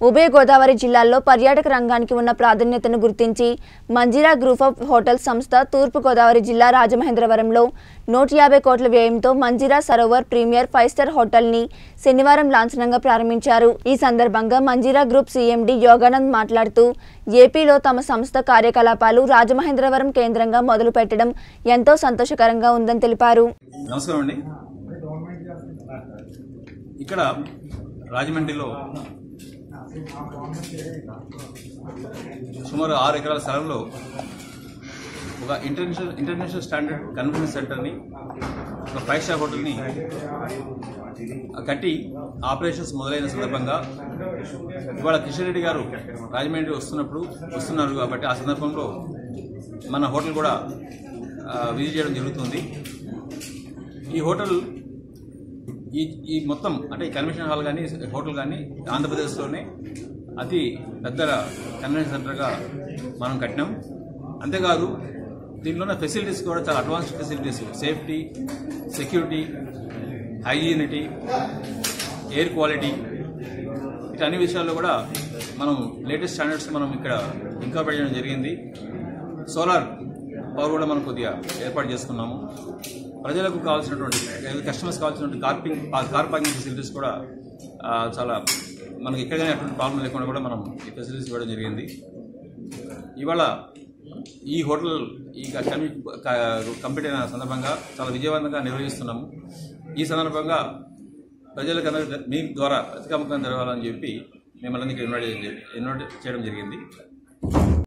ఉభయ గోదావరి జిల్లాల్లో పర్యాటక రంగానికి ఉన్న ప్రాధాన్యతను గుర్తించి మంజీరా గ్రూప్ ఆఫ్ హోటల్స్ సంస్థ తూర్పు గోదావరి జిల్లా రాజమహేంద్రవరంలో నూట యాభై కోట్ల వ్యయంతో Manjira Sarovar premier five star హోటల్ని శనివారం లాంఛనంగా ప్రారంభించారు ఈ సందర్భంగా మంజీరా గ్రూప్ సీఎండీ యోగానంద్ మాట్లాడుతూ ఏపీలో తమ సంస్థ కార్యకలాపాలు రాజమహేంద్రవరం కేంద్రంగా మొదలుపెట్టడం ఎంతో సంతోషకరంగా ఉందని తెలిపారు నమస్కారం అండి ఇక్కడ రాజమండ్రిలో సుమారు ఆరు ఎకరాల స్థలంలో ఒక ఇంటర్నేషనల్ ఇంటర్నేషనల్ స్టాండర్డ్ కన్వెన్షన్ సెంటర్ని ఒక ఫైవ్ స్టార్ హోటల్ని కట్టి ఆపరేషన్స్ మొదలైన సందర్భంగా ఇవాళ కిషన్ రెడ్డి గారు రాజమండ్రి వస్తున్నప్పుడు వస్తున్నారు కాబట్టి ఆ సందర్భంలో మన హోటల్ కూడా ఆ, విజిట్ చేయడం జరుగుతుంది ఈ హోటల్ ఈ ఈ మొత్తం అంటే ఈ కన్వెన్షన్ హాల్ కానీ హోటల్ కానీ ఆంధ్రప్రదేశ్లోనే అతి పెద్ద కన్వెన్షన్ సెంటర్గా మనం కట్టినాం అంతేకాదు దీంట్లో ఉన్న ఫెసిలిటీస్ కూడా చాలా advanced facilities safety security hygienity air quality ఇట్లా అన్ని విషయాల్లో కూడా మనం లేటెస్ట్ స్టాండర్డ్స్ మనం ఇక్కడ ఇంకా పెట్టడం జరిగింది సోలార్ పవర్ కూడా మనం కొద్దిగా ఏర్పాటు చేసుకున్నాము ప్రజలకు కావాల్సినటువంటి కస్టమర్స్ కావాల్సినటువంటి కార్పింగ్ కార్ పార్కింగ్ ఫెసిలిటీస్ కూడా ఆ, చాలా మనకి ఎక్కడైనా అటువంటి ప్రాబ్లం లేకుండా కూడా మనం ఈ ఫెసిలిటీస్ ఇవ్వడం జరిగింది ఇవాళ ఈ హోటల్ ఈ కమి- క- కంప్లీట్ అయిన సందర్భంగా చాలా విజయవంతంగా నిర్వహిస్తున్నాము ఈ సందర్భంగా ప్రజలకు అందరికీ మీ ద్వారా అతికమకం జరగాలని చెప్పి మిమ్మల్ని అందరికీ ఇన్వైట్ చే- ఇన్వైట్ చేయడం జరిగింది